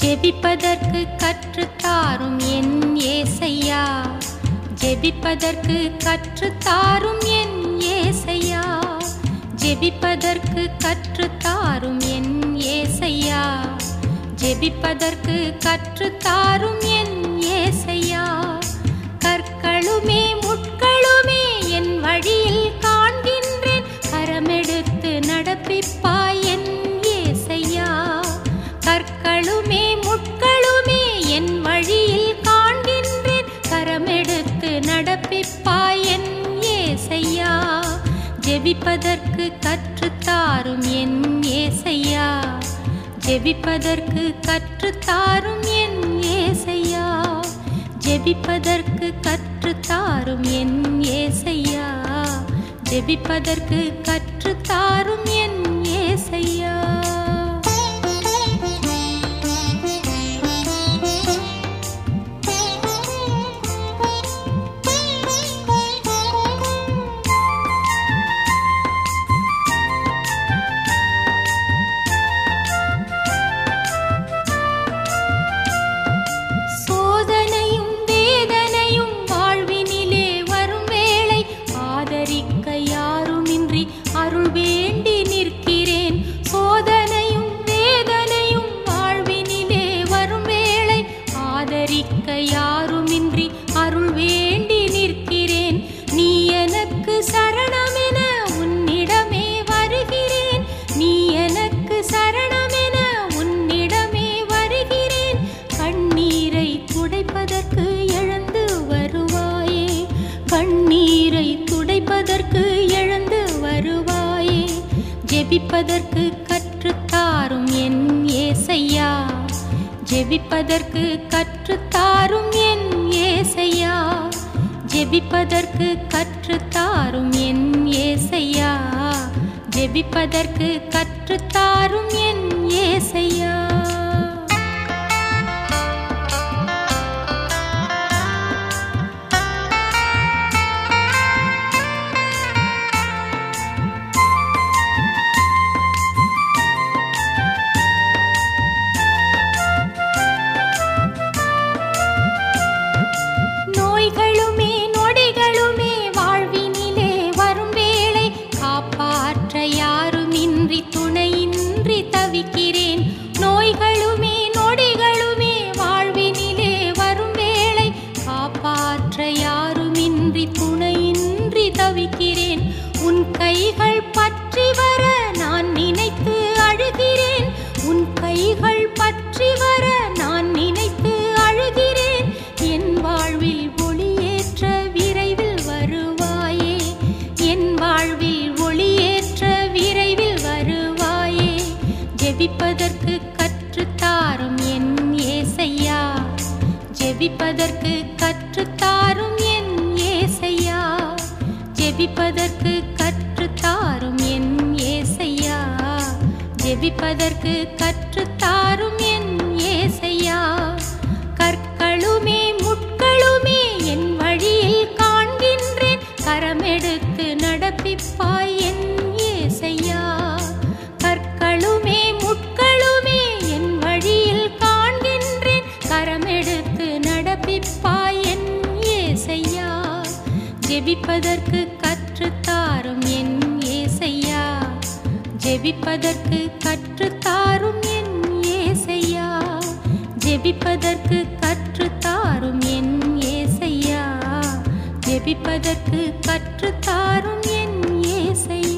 ஜெபிப்பதற்கு கற்றுத்தாரும் என் ஏசையா ஜெபிப்பதற்கு கற்றுத்தாரும் என் ஏசையா ஜெபிப்பதற்கு கற்றுத்தாரும் என் ஏசையா ஜெபிப்பதற்கு கற்றுத்தாரும் என் ஏசையா கற்களுமே முட்களுமே என் வழியில் காண்கின்றேன் கரமெடுத்து நடப்பிப்பாய் என் ஏசையா கற்களுமே முட்களுமே என் வழியில் காண்கின்றேன் கரமெடுத்து நடப்பிப்பாய் என் ஏசையா ஜெபிப்பதற்கு கற்றுத்தாரும் என் ஏசையா ஜெபிப்பதற்கு கற்றுத்தாரும் என் ஏசையா ஜெபிப்பதற்கு கற்றுத்தாரும் என் ஏசையா ஜெபிப்பதற்கு கற்றுத்தாரும் என் ஏசையா சோதனையும் வேதனையும் வாழ்வினிலே வரும் வேளை ஆதரிக்க யாருமின்றி அருள் வேண்டி நிற்கிறேன் சோதனையும் வேதனையும் வாழ்வினிலே வரும் வேளை ஆதரிக்க யாருமின்றி அருள் வேண்டி நிற்கிறேன் நீ எனக்கு சரணமென உன்னிடமே வருகிறேன் நீ எனக்கு சரணமென உன்னிடமே வருகிறேன் கண்ணீரை துடைப்பதற்கு எழுந்து வருவாயே கண்ணீரை துடைப்பதற்கு எழுந்து வருவாயே ஜெபிப்பதற்கு கற்றுத்தாரும் என் ஏசையா ஜெபிப்பதற்கு கற்றுத்தாரும் என் ஏசையா ஜெபிப்பதற்கு கற்றுத்தாரும் என் ஏசையா ஜெபிப்பதற்கு கற்றுத்தாரும் என் ஏசையா நோய்களுமே நொடிகளுமே வாழ்வினிலே வரும் வேளை காப்பாற்ற யாருமின்றி துணையின்றி தவிக்கிறேன் நோய்களுமே நொடிகளுமே வாழ்வினிலே வரும் வேளை காப்பாற்ற யாருமின்றி துணையின்றி தவிக்கிறேன் உன் கைகள் பற்றி வர நான் நினைத்து அழுகிறேன் உன் கைகள் பற்றி வர நான் நினைத்து அழுகிறேன் என் வாழ்வில் ஒளியேற்ற விரைவில் வருவாயே என் வாழ்வில் ஒளியேற்ற விரைவில் வருவாயே ஜெபிப்பதற்கு கற்றுத்தாரும் என் ஏசையா ஜெபிப்பதற்கு கற்றுத்தாரும் என் ஏசையா ஜெபிப்பதற்கு கற்றுத்தாரும் என் ஏசையா ஜெபிப்பதற்கு கற்றுத்தாரும் என் ஏசையா கற்களுமே முட்களுமே என் வழியில் காண்கின்றேன் கரமெடுத்து நடப்பிப்பாய் என் ஏசையா கற்களுமே முட்களுமே என் வழியில் காண்கின்றேன் கரமெடுத்து நடப்பிப்பாய் என் ஏசையா ஜெபிப்பதற்கு கற்றுத்தாரும் என் ஏசையா ஜெபிப்பதற்கு கற்றுத்தாரும் என் ஏசையா ஜெபிப்பதற்கு கற்றுத்தாரும் என் ஏசையா ஜெபிப்பதற்கு கற்றுத்தாரும் என் ஏசையா